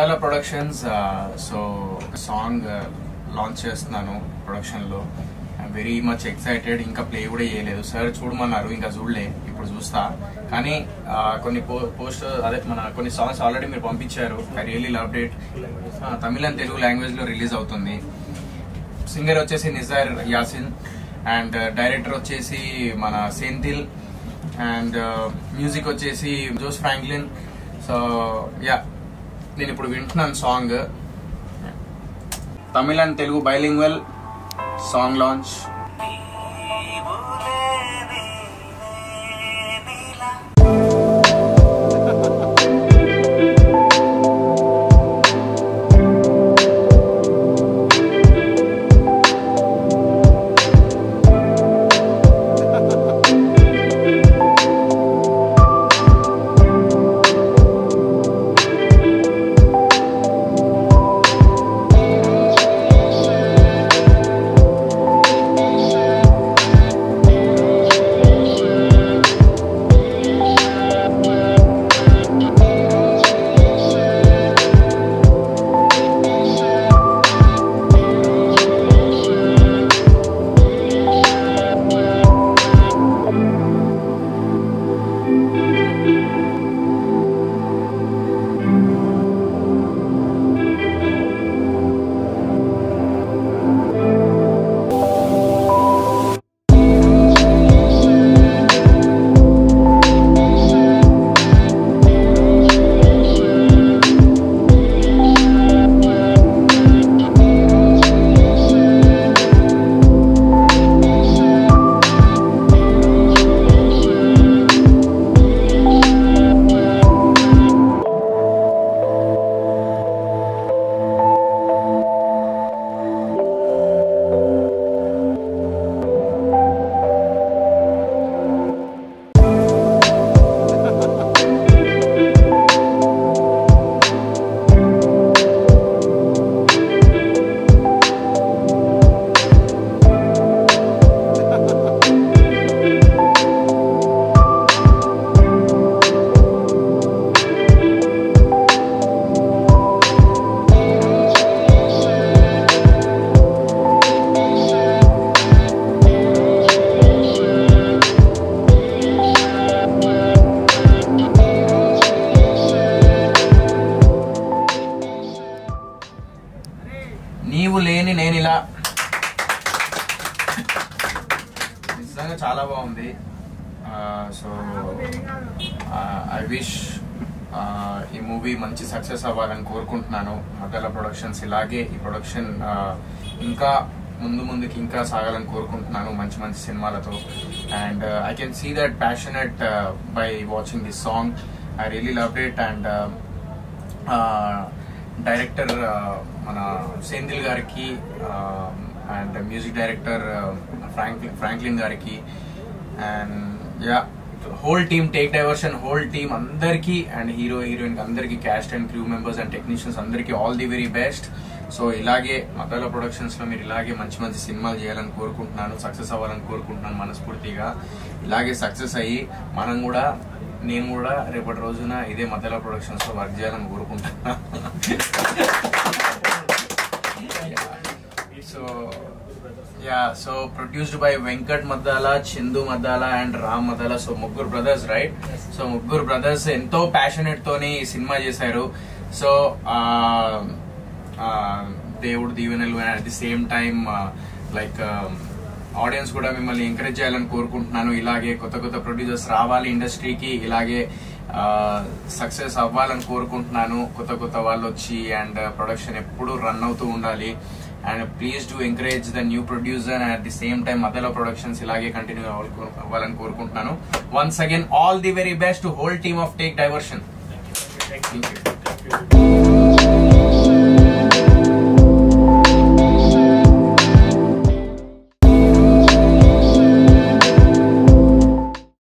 మదాల productions so song launch చేస్తున్నాను production లో very much excited ఇంకా ప్లే కూడా చేయలేదు సార్ చూడమన్నారు ఇంకా చూడలే ఇప్పుడు చూస్తా కానీ ఆ, కొన్ని పోస్ట్ అదే మన కొన్ని సాంగ్స్ ఆల్రెడీ మీరు పంపించారు I really love that Tamil and Telugu language లో రిలీజ్ అవుతుంది సింగర్ వచ్చేసి నిజార్ యాసిన్ అండ్ డైరెక్టర్ వచ్చేసి మన సెంథిల్ అండ్ మ్యూజిక్ వచ్చేసి జోస్ ఫ్రాంక్లిన్ సో యా నేను ఇప్పుడు వింటున్నాను song Tamil and Telugu bilingual song launch నీవు లేని నేను ఇలా నిజంగా చాలా బాగుంది సో ఐ విష్ ఈ మూవీ మంచి సక్సెస్ అవ్వాలని కోరుకుంటున్నాను మద్దల ప్రొడక్షన్స్ ఇలాగే ఈ ప్రొడక్షన్ ఇంకా ముందు ముందుకి ఇంకా సాగాలని కోరుకుంటున్నాను మంచి మంచి సినిమాలతో and I can see that passionate by watching this song I really love it and director మన సేందిల్ గారికి and music director Franklin Franklin గారికి and yeah whole team take diversion whole team అందరికి అండ్ హీరో హీరోయిన్ అందరికి cast and crew members and technicians అందరికి all the very best so ఇలాగే Madala productions లో మీరు ఇలాగే మంచి మంచి సినిమాలు చేయాలని కోరుకుంటున్నాను సక్సెస్ అవ్వాలని కోరుకుంటున్నాను మనస్ఫూర్తిగా ఇలాగే సక్సెస్ అయ్యి మనం కూడా నేను కూడా రేపటి రోజున ఇదే మధ్యలో ప్రొడక్షన్స్ లో వర్క్ చేయాలని కోరుకుంటున్నా so yeah so produced by Venkat Maddala Chandu Maddala and Ram Maddala so ముగ్గురు బ్రదర్స్ రైట్ సో ముగ్గురు బ్రదర్స్ ఎంతో ప్యాషనెట్ తోని ఈ సినిమా చేశారు సో దేవుడు దీవెనలు at the same time like audience కూడా మిమ్మల్ని ఎంకరేజ్ చేయాలని కోరుకుంటున్నాను ఇలాగే కొత్త కొత్త ప్రొడ్యూసర్స్ రావాలి ఇండస్ట్రీకి ఇలాగే సక్సెస్ అవ్వాలని కోరుకుంటున్నాను కొత్త కొత్త వాళ్ళు వచ్చి అండ్ ప్రొడక్షన్ ఎప్పుడు రన్ అవుతూ ఉండాలి and please to encourage the new producer and at the same time మధ్యలో ప్రొడక్షన్స్ ఇలాగే కంటిన్యూ అవ్వాలని కోరుకుంటున్నాను once again all the very best to whole team of take diversion thank you